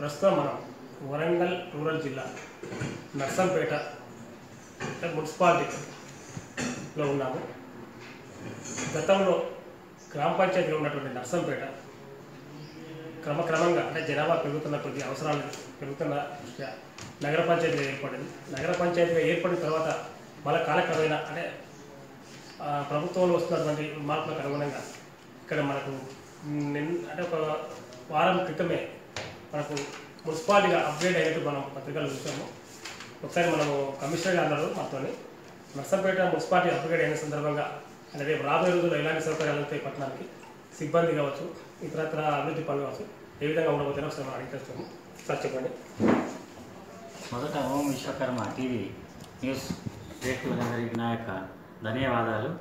ప్రస్తుతం మనం వరంగల్ రూరల్ జిల్లా నర్సంపేట అంటే మున్సిపాలిటీలో ఉన్నాము గతంలో గ్రామ పంచాయతీలో ఉన్నటువంటి నర్సంపేట క్రమక్రమంగా అంటే జనాభా పెరుగుతున్న కొద్ది అవసరాలు పెరుగుతున్న దృష్ట్యా నగర పంచాయతీగా ఏర్పడింది నగర పంచాయతీగా ఏర్పడిన తర్వాత మళ్ళా కాలక్రమేణా అంటే ఆ, ప్రభుత్వంలో వస్తున్నటువంటి మార్పులకు అనుగుణంగా ఇక్కడ మనకు నిన్ అంటే ఒక వారం క్రితమే మనకు మున్సిపాలిటీగా అప్గ్రేడ్ అయినట్టు మనం పత్రికలు చూసాము ఒకసారి మనము కమిషనర్ గారు అన్నారు మాతోని నర్సంపేట మున్సిపాలిటీ అప్గ్రేడ్ అయిన సందర్భంగా అంటే రేపు రాబోయే రోజుల్లో ఎలాంటి సౌకర్యాలు ఉంటాయి పట్టణానికి సిబ్బంది కావచ్చు ఇతరత్ర అభివృద్ధి పనులు కావచ్చు ఏ విధంగా ఉండబోతుందో ఒకసారి మనం అడిగేస్తాము సార్ చెప్పండి మొదట ఓం విశ్వకర్మ టీవీ న్యూస్ ప్రేక్షకులందరికీ నా యొక్క ధన్యవాదాలు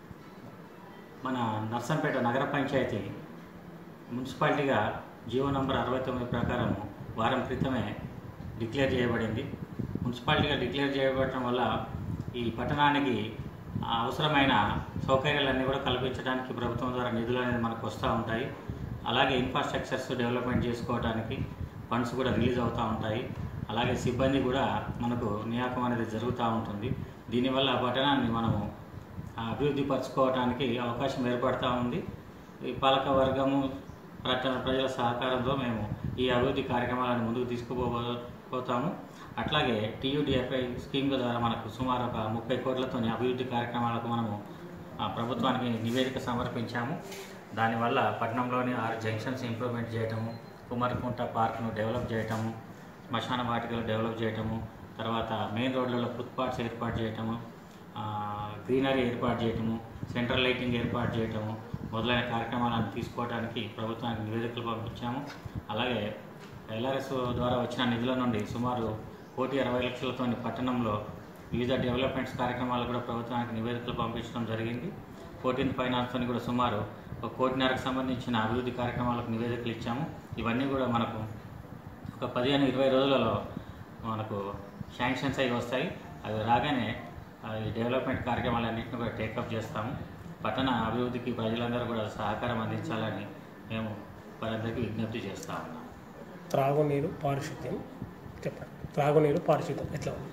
మన నర్సంపేట నగర పంచాయతీ మున్సిపాలిటీగా జీవో నంబర్ అరవై తొమ్మిది ప్రకారం వారం క్రితమే డిక్లేర్ చేయబడింది మున్సిపాలిటీగా డిక్లేర్ చేయబడటం వల్ల ఈ పట్టణానికి అవసరమైన సౌకర్యాలన్నీ కూడా కల్పించడానికి ప్రభుత్వం ద్వారా నిధులు అనేది మనకు వస్తూ ఉంటాయి అలాగే ఇన్ఫ్రాస్ట్రక్చర్స్ డెవలప్మెంట్ చేసుకోవడానికి ఫండ్స్ కూడా రిలీజ్ అవుతూ ఉంటాయి అలాగే సిబ్బంది కూడా మనకు నియామకం అనేది జరుగుతూ ఉంటుంది దీనివల్ల పట్టణాన్ని మనము ఆ, అభివృద్ధి పరచుకోవడానికి అవకాశం ఏర్పడుతూ ఉంది ఈ పాలక వర్గము పట్టణ ప్రజల సహకారంతో మేము ఈ అభివృద్ధి కార్యక్రమాలను ముందుకు తీసుకుపోతాము అట్లాగే టీయూడిఎఫ్ఐ స్కీమ్ ద్వారా మనకు సుమారు ఒక ముప్పై కోట్లతో అభివృద్ధి కార్యక్రమాలకు మనము ఆ, ప్రభుత్వానికి నివేదిక సమర్పించాము దానివల్ల పట్టణంలోని ఆరు జంక్షన్స్ ఇంప్రూవ్మెంట్ చేయటము కుమారకుంట పార్క్ను డెవలప్ చేయటము శ్మశాన వాటికలు డెవలప్ చేయటము తర్వాత మెయిన్ రోడ్లలో ఫుట్పాత్స్ ఏర్పాటు చేయటము ఆ, గ్రీనరీ ఏర్పాటు చేయటము సెంట్రల్ లైటింగ్ ఏర్పాటు చేయటము మొదలైన కార్యక్రమాలను తీసుకోవడానికి ప్రభుత్వానికి నివేదికలు పంపించాము అలాగే ఎల్ఆర్ఎస్ ద్వారా వచ్చిన నిధుల నుండి సుమారు కోటి అరవై లక్షలతో పట్టణంలో వివిధ డెవలప్మెంట్స్ కార్యక్రమాలు కూడా ప్రభుత్వానికి నివేదికలు పంపించడం జరిగింది ఫోర్టీన్త్ ఫైనాన్స్తో కూడా సుమారు ఒక కోటిన్నరకు సంబంధించిన అభివృద్ధి కార్యక్రమాలకు నివేదికలు ఇచ్చాము ఇవన్నీ కూడా మనకు ఒక పదిహేను ఇరవై రోజులలో మనకు శాంక్షన్స్ అయి వస్తాయి అవి రాగానే ఆ, ఈ డెవలప్మెంట్ కార్యక్రమాలన్నింటినీ కూడా టేకప్ చేస్తాము పట్టణ అభివృద్ధికి ప్రజలందరూ కూడా సహకారం అందించాలని మేము వారందరికీ విజ్ఞప్తి చేస్తా ఉన్నాం త్రాగునీరు పారిశుద్ధ్యం చెప్పండి త్రాగునీరు పారిశుద్ధ్యం ఎట్లా ఉంది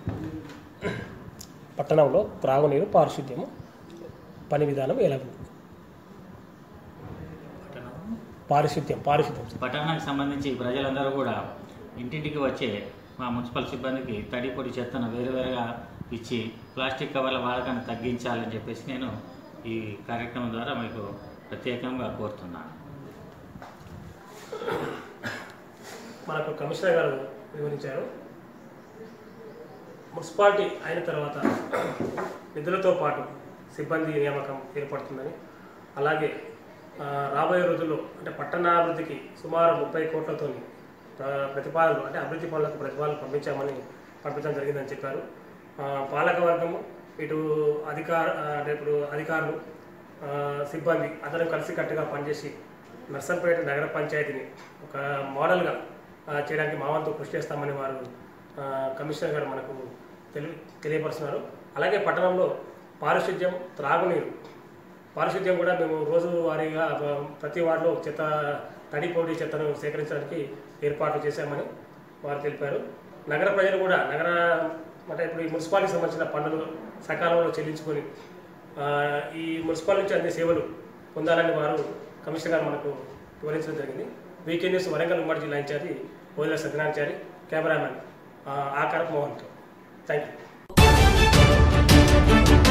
పట్టణంలో త్రాగునీరు పారిశుద్ధ్యము పని విధానం ఎలా ఉంది పారిశుద్ధ్యం పారిశుద్ధ్యం పట్టణానికి సంబంధించి ప్రజలందరూ కూడా ఇంటింటికి వచ్చే మా మున్సిపల్ సిబ్బందికి తడి పొడి చెత్తను వేరువేరుగా ఇచ్చి ప్లాస్టిక్ కవర్ల వాడకాన్ని తగ్గించాలని చెప్పేసి నేను ఈ కార్యక్రమం ద్వారా మీకు ప్రత్యేకంగా కోరుతున్నాను మనకు కమిషనర్ గారు వివరించారు మున్సిపాలిటీ అయిన తర్వాత నిధులతో పాటు సిబ్బంది నియామకం ఏర్పడుతుందని అలాగే ఆ, రాబోయే రోజుల్లో అంటే పట్టణాభివృద్ధికి సుమారు ముప్పై కోట్లతో ప్రతిపాదనలు అంటే అభివృద్ధి పనులకు ప్రతిపాదనలు పంపించామని పంపించడం జరిగిందని చెప్పారు ఆ, పాలక వర్గము ఇటు అధికార ఆ, అంటే ఇప్పుడు అధికారులు ఆ, సిబ్బంది అందరం కలిసికట్టుగా పనిచేసి నర్సంపేట నగర పంచాయతీని ఒక మోడల్గా ఆ, చేయడానికి మా వంతు కృషి చేస్తామని వారు ఆ, కమిషనర్ గారు మనకు తెలి తెలియపరుస్తున్నారు అలాగే పట్టణంలో పారిశుద్ధ్యం త్రాగునీరు పారిశుద్ధ్యం కూడా మేము రోజువారీగా ఆ, ప్రతి వార్డులో చెత్త తడి పొడి చెత్తను సేకరించడానికి ఏర్పాట్లు చేశామని వారు తెలిపారు నగర ప్రజలు కూడా నగర అంటే ఇప్పుడు ఈ మున్సిపాలిటీకి సంబంధించిన పన్నులు సకాలంలో చెల్లించుకొని ఆ, ఈ మున్సిపాలిటీ నుంచి అందే సేవలు పొందాలని వారు కమిషనర్ గారు మనకు వివరించడం జరిగింది వీకెండ్ న్యూస్ వరంగల్ ఉమ్మడి జిల్లా ఇన్ఛార్జి ఓదిల సత్యనారాయణచారి కెమెరామెన్ ఆకారప్ మోహన్తో థ్యాంక్ యూ